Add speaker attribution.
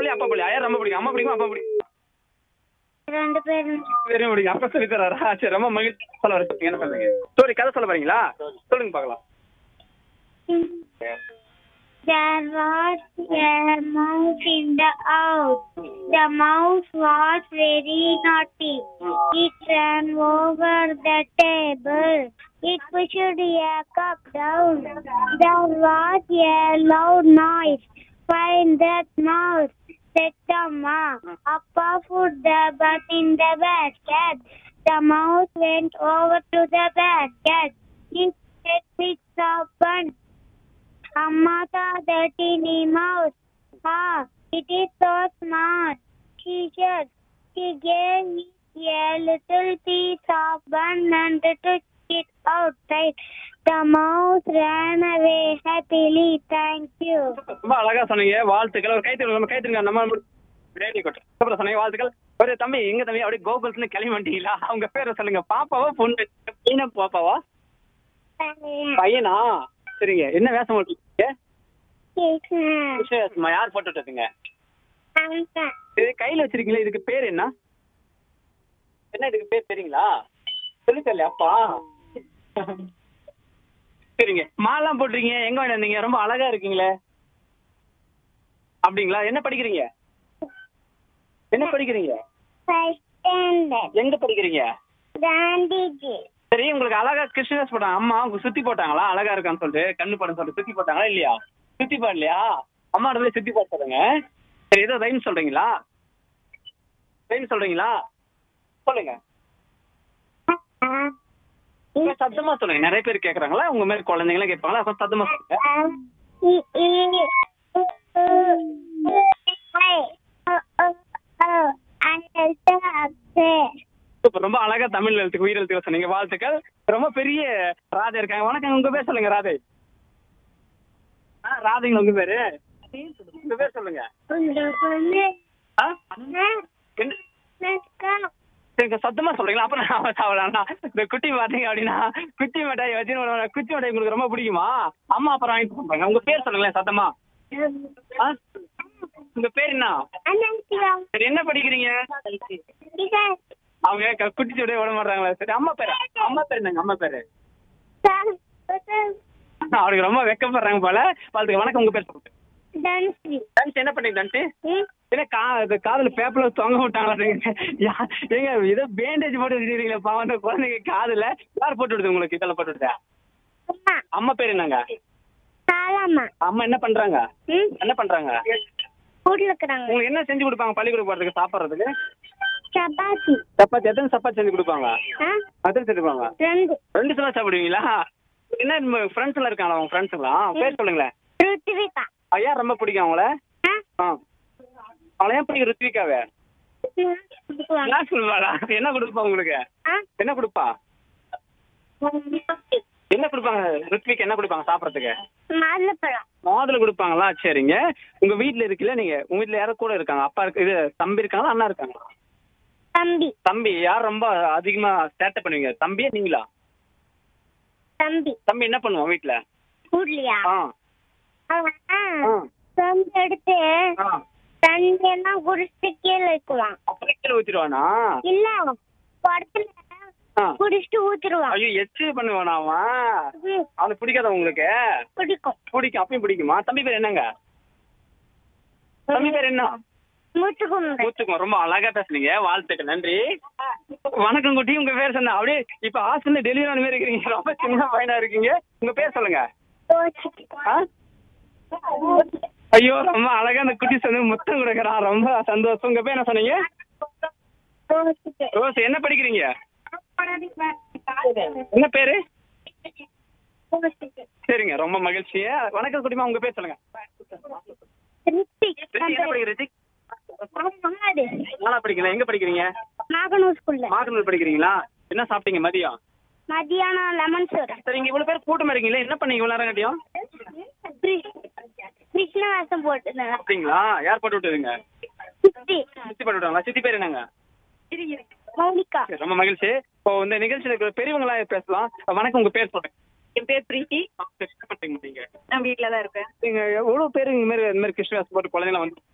Speaker 1: பிள்ளை அப்பா பிள்ளை யார் ரொம்ப பிடிக்கும் அம்மா பிடிக்கும் அப்பா பிடிக்கும்
Speaker 2: ரெண்டு பேரும்
Speaker 1: வெறும் பிடிக்கும் அப்பா சொல்லி தராரா சரி ரொம்ப மகிழ்ச்சி சொல்ல வரீங்க என்ன சொல்றீங்க ஸ்டோரி கதை சொல்ல போறீங்களா சொல்லுங்க பார்க்கலாம்
Speaker 2: There was a mouse in the house. The mouse was very naughty. It ran over the table. It pushed a cup down. There was a loud noise. Find that mouse, said the mom. Appa put the butt in the basket. The mouse went over to the basket. He said, "It's a bun." Amma saw the teeny mouse. Ah, it is so smart. She said. She gave it a little piece of bun and took it outside. The mouse ran away happily. Thank you.
Speaker 1: ரொம்ப அழகா சொன்னீங்க வாழ்த்துக்கள் ஒரு கைத்தறி நம்ம கைத்தறிங்க நம்ம very good அப்புறம் சொன்னீங்க வாழ்த்துக்கள் ஒரு தம்பி எங்க தம்பி அப்படியே கோகுல்ஸ்னு கிளம்பி வந்துட்டீங்களா அவங்க பேரை சொல்லுங்க பாப்பாவா பொண்ணு பையனா பாப்பாவா பையனா சரிங்க என்ன வேஷம் போட்டுருக்கீங்க விசேஷமா யார் போட்டு விட்டதுங்க இது கையில வச்சிருக்கீங்களா இதுக்கு பேர் என்ன என்ன இதுக்கு பேர் தெரியுங்களா சொல்லி தரல அப்பா சரிங்க மாலாம் போட்டிருக்கீங்க எங்க வாங்கி வந்தீங்க ரொம்ப அழகா இருக்கீங்களே அப்படிங்களா என்ன படிக்கிறீங்க என்ன படிக்கிறீங்க
Speaker 2: First standard.
Speaker 1: எங்க படிக்கிறீங்க
Speaker 2: Gandhiji.
Speaker 1: சரி உங்களுக்கு அழகா கிருஷ்ணதாஸ் போட்டாங்க அம்மா உங்க சுத்தி போட்டாங்களா அழகா இருக்கான்னு சொல்லிட்டு கண்ணு படம் சொல்லிட்டு சுத்தி போட்டாங்களா இல்லையா சுத்தி பாடலையா அம்மா இடத்துல சுத்தி பாட்டு சொல்லுங்க சரி ஏதோ ரைம் சொல்றீங்களா ரைம் சொல்றீங்களா சொல்லுங்க கொஞ்சம் சத்தமா சொல்லுங்க நிறைய பேர் கேக்குறாங்களா உங்க மாதிரி குழந்தைங்களாம் கேட்பாங்களா கொஞ்சம் சத்தமா சொல்லுங்க சூப்பர் ரொம்ப அழகா தமிழ் எழுத்துக்கு உயிர் எழுத்துக்கள் சொன்னீங்க வாழ்த்துக்கள் ரொம்ப பெரிய ராதை இருக்காங்க வணக்கம் உங்க பேர் சொல்லுங்க ராதை ஆ ராதைங்க உங்க பேரு உங்க பேர் சொல்லுங்க ஆ? என்ன சரிங்க சத்தமா சொல்றீங்களா அப்புறம் நான் சாவலாம்னா இந்த குட்டி பாத்தீங்க அப்படின்னா குட்டி மிட்டாய் வச்சு குச்சி மிட்டாய் உங்களுக்கு ரொம்ப பிடிக்குமா அம்மா அப்புறம் வாங்கிட்டு போறாங்க உங்க பேர் சொல்லுங்களேன் சத்தமா ஆ? உங்க பேர் என்ன சரி என்ன படிக்கிறீங்க அவங்க க- குட்டி சுடைய விட மாட்டாங்களா சரி அம்மா பேரு அம்மா பேர் என்னங்க அம்மா பேரு அவருக்கு ரொம்ப வெக்கப்படுறாங்க போல வாழ்த்துக்கு வணக்கம் உங்க பேர் சொல்லுங்க டான்ஸ் என்ன பண்ணீங்க டான்ஸ் என்ன கா இது காதுல பேப்பர்ல தொங்க விட்டாங்களா யா- ஏங்க ஏதோ பேண்டேஜ் போட்டு வச்சிருக்கீங்களா பாவம் அந்த குழந்தைங்க காதுல யார் போட்டு விடுது உங்களுக்கு இதெல்லாம் போட்டு விடுதா அம்மா பேர் என்னங்க அம்மா என்ன பண்றாங்க என்ன பண்றாங்க
Speaker 2: வீட்டுல இருக்கிறாங்க
Speaker 1: உங்களுக்கு என்ன செஞ்சு கொடுப்பாங்க பள்ளிக்கூடம் போறதுக்கு சாப்பிடுறதுக்கு
Speaker 2: சப்பாத்தி
Speaker 1: சப்பாத்தி எத்தனை சப்பாத்தி செஞ்சு கொடுப்பாங்க
Speaker 2: ஆ?
Speaker 1: எத்தனை செஞ்சு கொடுப்பாங்க
Speaker 2: ரெண்டு
Speaker 1: ரெண்டு சலா சாப்பிடுவீங்களா என்ன ஃப்ரெண்ட்ஸ் எல்லாம் இருக்காங்களா உங்க ஃப்ரெண்ட்ஸ் எல்லாம் பேர் சொல்லுங்களேன்
Speaker 2: ருத்விகா
Speaker 1: ஐயா ரொம்ப பிடிக்கும் அவங்கள
Speaker 2: ஆ?
Speaker 1: ஆ அவளை ஏன் பிடிக்கும் ருத்விகாவை
Speaker 2: கொடுக்குவாங்க.
Speaker 1: என்ன சொல்லுவாடா என்ன கொடுப்பா உங்களுக்கு
Speaker 2: ஆ?
Speaker 1: என்ன கொடுப்பா என்ன கொடுப்பாங்க ருத்விக் என்ன கொடுப்பாங்க சாப்பிடறதுக்கு
Speaker 2: மாதுளப்பழம்
Speaker 1: மாதுளை கொடுப்பாங்களா சரிங்க உங்க வீட்ல இருக்குல்ல நீங்க உங்க வீட்ல யாரோ கூட இருக்காங்க அப்பா இருக்கு இது தம்பி இருக்காங்களா அண்ணா இருக்காங்களா
Speaker 2: தம்பி
Speaker 1: தம்பி யார் ரொம்ப அதிகமா சேட்டை பண்ணுவீங்க தம்பியா நீங்களா
Speaker 2: தம்பி
Speaker 1: தம்பி என்ன பண்ணுவான் வீட்ல
Speaker 2: வீட்லயா
Speaker 1: ஆ
Speaker 2: அவன்
Speaker 1: ஆ.
Speaker 2: தம்பி எடுத்து
Speaker 1: ஆ
Speaker 2: தண்ணி எல்லாம் குடிச்சிட்டு கீழே வைக்குவான்
Speaker 1: அப்புறம் கீழே ஊத்திடுவானா
Speaker 2: இல்ல குடத்துல
Speaker 1: ஆ.
Speaker 2: குடிச்சிட்டு ஊத்திடுவான்
Speaker 1: ஐயோ எச்சு பண்ணுவானா அவன்
Speaker 2: ம்,
Speaker 1: அவனுக்கு பிடிக்காத உங்களுக்கு
Speaker 2: பிடிக்கும்
Speaker 1: பிடிக்கும் அப்பயும் பிடிக்குமா தம்பி பேர் என்னங்க தம்பி பேர் என்ன
Speaker 2: மூச்சுக்குமுறை
Speaker 1: மூத்துக்கும் ரொம்ப அழகா பேசுனீங்க வாழ்த்துக்கு நன்றி வணக்கம் குட்டி உங்க பேர் சொன்ன அப்படியே இப்ப ஹாஸ்டல்ல டெலிவரி ஆன மாதிரி இருக்கீங்க ரொம்ப சின்ன பையனா இருக்கீங்க உங்க பேர் சொல்லுங்க ஆ? ஐயோ ரொம்ப அழகா அந்த குட்டி சொன்ன முத்தம் கொடுக்குறான் ரொம்ப சந்தோஷம் உங்க பேர் என்ன சொன்னீங்க ரோஸ் என்ன படிக்கிறீங்க என்ன பேரு சரிங்க ரொம்ப மகிழ்ச்சி வணக்கம் குட்டிமா உங்க பேர் சொல்லுங்க ரித்திக், என்ன படிக்கிற ரித்திக் நானா படிக்கிறேன் எங்க படிக்கிறீங்க
Speaker 2: நாகனூர் ஸ்கூல்ல
Speaker 1: மாதனூர் படிக்கிறீங்களா என்ன சாப்பிட்டீங்க மதியம்
Speaker 2: மதியானம் லெமன் சோறு
Speaker 1: சரி இங்க இவ்வளவு பேர் கூட்டமா இருக்கீங்களா என்ன பண்ணீங்க இவ்வளவு நேரம் கட்டியும்
Speaker 2: கிருஷ்ண வாசம் போட்டு
Speaker 1: அப்படிங்களா யார் போட்டு விட்டுதுங்க
Speaker 2: சித்தி
Speaker 1: சித்தி போட்டு விட்டாங்களா சித்தி பேர் என்னங்க
Speaker 2: மௌனிகா
Speaker 1: சரி, ரொம்ப மகிழ்ச்சி இப்போ இந்த நிகழ்ச்சியில இருக்கிற பெரியவங்களா பேசலாம் வணக்கம் உங்க பேர் சொல்லுங்க
Speaker 3: என் பேர் பிரீத்தி
Speaker 1: என்ன பண்றீங்க நீங்க
Speaker 3: நான் வீட்டில தான் இருப்பேன்
Speaker 1: நீங்க எவ்வளவு பேர் இந்த மாதிரி இந்த மாதிரி கிருஷ்ணவாஸ் போட்டு குழந்தைங்கள வந்து